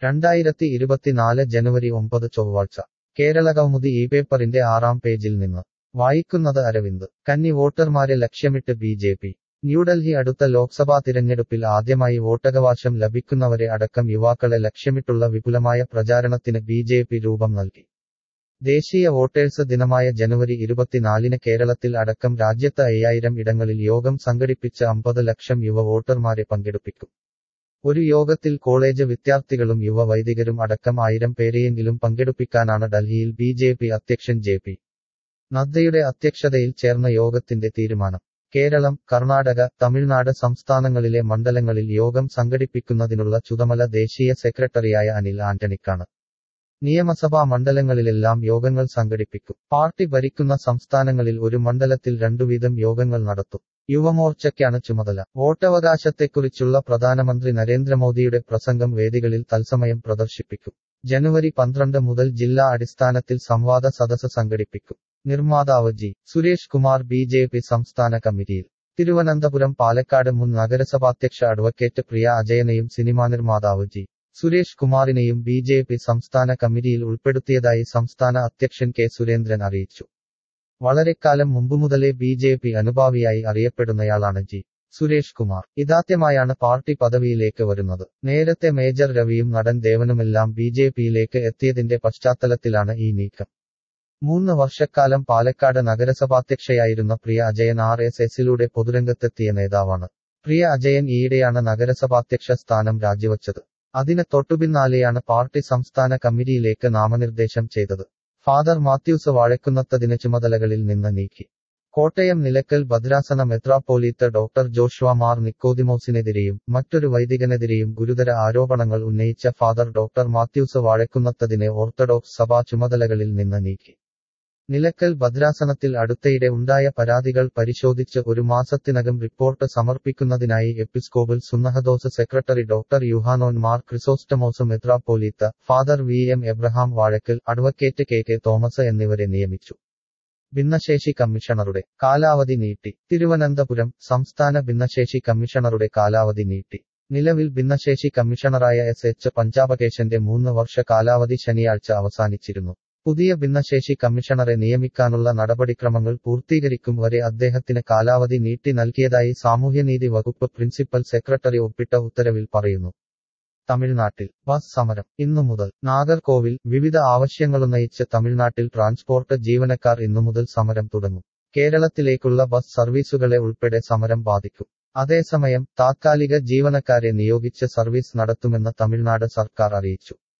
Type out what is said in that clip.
രണ്ടായിരത്തി ഇരുപത്തിനാല് ജനുവരി ഒമ്പത് ചൊവ്വാഴ്ച കേരളകൗമുദി ഈ പേപ്പറിന്റെ ആറാം പേജിൽ നിന്ന് വായിക്കുന്നത് അരവിന്ദ് കന്നി വോട്ടർമാരെ ലക്ഷ്യമിട്ട് ബി ജെ പി ന്യൂഡൽഹി അടുത്ത ലോക്സഭാ തിരഞ്ഞെടുപ്പിൽ ആദ്യമായി വോട്ടവകാശം ലഭിക്കുന്നവരെ അടക്കം യുവാക്കളെ ലക്ഷ്യമിട്ടുള്ള വിപുലമായ പ്രചാരണത്തിന് ബി ജെ പി രൂപം നൽകി ദേശീയ വോട്ടേഴ്സ് ദിനമായ ജനുവരി ഇരുപത്തിനാലിന് കേരളത്തിൽ അടക്കം രാജ്യത്ത് അയ്യായിരം ഇടങ്ങളിൽ യോഗം സംഘടിപ്പിച്ച് അമ്പത് ലക്ഷം യുവ വോട്ടർമാരെ പങ്കെടുപ്പിക്കും ഒരു യോഗത്തിൽ കോളേജ് വിദ്യാർത്ഥികളും യുവ വൈദികരും അടക്കം ആയിരം പേരെയെങ്കിലും പങ്കെടുപ്പിക്കാനാണ് ഡൽഹിയിൽ ബി ജെ പി അധ്യക്ഷൻ ജെ പി നദ്ദയുടെ അധ്യക്ഷതയിൽ ചേർന്ന യോഗത്തിന്റെ തീരുമാനം കേരളം കർണാടക തമിഴ്നാട് സംസ്ഥാനങ്ങളിലെ മണ്ഡലങ്ങളിൽ യോഗം സംഘടിപ്പിക്കുന്നതിനുള്ള ചുമതല ദേശീയ സെക്രട്ടറിയായ അനിൽ ആന്റണിക്കാണ് നിയമസഭാ മണ്ഡലങ്ങളിലെല്ലാം യോഗങ്ങൾ സംഘടിപ്പിക്കും പാർട്ടി ഭരിക്കുന്ന സംസ്ഥാനങ്ങളിൽ ഒരു മണ്ഡലത്തിൽ രണ്ടുവീതം യോഗങ്ങൾ നടത്തും യുവമോർച്ചയ്ക്കാണ് ചുമതല വോട്ടവകാശത്തെക്കുറിച്ചുള്ള പ്രധാനമന്ത്രി നരേന്ദ്രമോദിയുടെ പ്രസംഗം വേദികളിൽ തത്സമയം പ്രദർശിപ്പിക്കും ജനുവരി പന്ത്രണ്ട് മുതൽ ജില്ലാ അടിസ്ഥാനത്തിൽ സംവാദ സദസ് സംഘടിപ്പിക്കും നിർമ്മാതാവ് G Suresh Kumar B J P സംസ്ഥാന കമ്മിറ്റിയിൽ തിരുവനന്തപുരം പാലക്കാട് മുൻ നഗരസഭാധ്യക്ഷ അഡ്വക്കേറ്റ് പ്രിയ അജയനെയും സിനിമാ നിർമ്മാതാവ് ജി സുരേഷ് കുമാറിനെയും ബി ജെ പി സംസ്ഥാന കമ്മിറ്റിയിൽ ഉൾപ്പെടുത്തിയതായി സംസ്ഥാന അധ്യക്ഷൻ കെ സുരേന്ദ്രൻ അറിയിച്ചു വളരെക്കാലം മുമ്പ് മുതലേ ബി ജെ പി അനുഭാവിയായി അറിയപ്പെടുന്നയാളാണ് ജി സുരേഷ് കുമാർ ഇതാദ്യമായാണ് പാർട്ടി പദവിയിലേക്ക് വരുന്നത് നേരത്തെ മേജർ രവിയും നടൻ ദേവനുമെല്ലാം ബി ജെ പിയിലേക്ക് എത്തിയതിന്റെ പശ്ചാത്തലത്തിലാണ് ഈ നീക്കം മൂന്ന് വർഷക്കാലം പാലക്കാട് നഗരസഭാധ്യക്ഷയായിരുന്ന പ്രിയ അജയൻ ആർ എസ് എസിലൂടെ പൊതുരംഗത്തെത്തിയ നേതാവാണ് പ്രിയ അജയൻ ഈയിടെയാണ് നഗരസഭാധ്യക്ഷ സ്ഥാനം രാജിവച്ചത് അതിന് തൊട്ടുപിന്നാലെയാണ് പാർട്ടി സംസ്ഥാന കമ്മിറ്റിയിലേക്ക് നാമനിർദ്ദേശം ചെയ്തത് ഫാദർ മാത്യൂസ് വാഴക്കുന്നത്തതിന് ചുമതലകളിൽ നിന്ന് നീക്കി കോട്ടയം നിലക്കൽ ഭദ്രാസന മെത്രാപ്പോലീത്ത ഡോക്ടർ ജോഷ്വ മാർ നിക്കോദിമോസിനെതിരെയും മറ്റൊരു വൈദികനെതിരെയും ഗുരുതര ആരോപണങ്ങൾ ഉന്നയിച്ച ഫാദർ ഡോക്ടർ മാത്യൂസ് വാഴക്കുന്നത്തതിനെ ഓർത്തഡോക്സ് സഭാ ചുമതലകളിൽ നിന്ന് നീക്കി നിലക്കൽ ഭദ്രാസനത്തിൽ അടുത്തയിടെ ഉണ്ടായ പരാതികൾ പരിശോധിച്ച് ഒരു മാസത്തിനകം റിപ്പോർട്ട് സമർപ്പിക്കുന്നതിനായി എപ്പിസ്കോബൽ സുന്നഹദോസ് സെക്രട്ടറി ഡോക്ടർ യുഹാനോൻ മാർ ക്രിസോസ്റ്റമോസ് മെത്രാപ്പോലീത്ത father V M Abraham Vazhakkal advocate K K Thomas എന്നിവരെ നിയമിച്ചു ഭിന്നശേഷി കമ്മീഷണറുടെ കാലാവധി നീട്ടി തിരുവനന്തപുരം സംസ്ഥാന ഭിന്നശേഷി കമ്മീഷണറുടെ കാലാവധി നീട്ടി നിലവിൽ ഭിന്നശേഷി കമ്മീഷണറായ എസ് എച്ച് പഞ്ചാബകേശന്റെ മൂന്ന് വർഷ കാലാവധി ശനിയാഴ്ച അവസാനിച്ചിരുന്നു പുതിയ ഭിന്നശേഷി കമ്മീഷണറെ നിയമിക്കാനുള്ള നടപടിക്രമങ്ങൾ പൂർത്തീകരിക്കും വരെ അദ്ദേഹത്തിന് കാലാവധി നീട്ടി നൽകിയതായി സാമൂഹ്യനീതി വകുപ്പ് പ്രിൻസിപ്പൽ സെക്രട്ടറി ഒപ്പിട്ട ഉത്തരവിൽ പറയുന്നു തമിഴ്നാട്ടിൽ ബസ് സമരം ഇന്നു മുതൽ നാഗർകോവിൽ വിവിധ ആവശ്യങ്ങളുന്നയിച്ച് തമിഴ്നാട്ടിൽ ട്രാൻസ്പോർട്ട് ജീവനക്കാർ ഇന്നു മുതൽ സമരം തുടങ്ങും കേരളത്തിലേക്കുള്ള ബസ് സർവീസുകളെ ഉൾപ്പെടെ സമരം ബാധിക്കും അതേസമയം താത്കാലിക ജീവനക്കാരെ നിയോഗിച്ച് സർവീസ് നടത്തുമെന്ന് തമിഴ്നാട് സർക്കാർ അറിയിച്ചു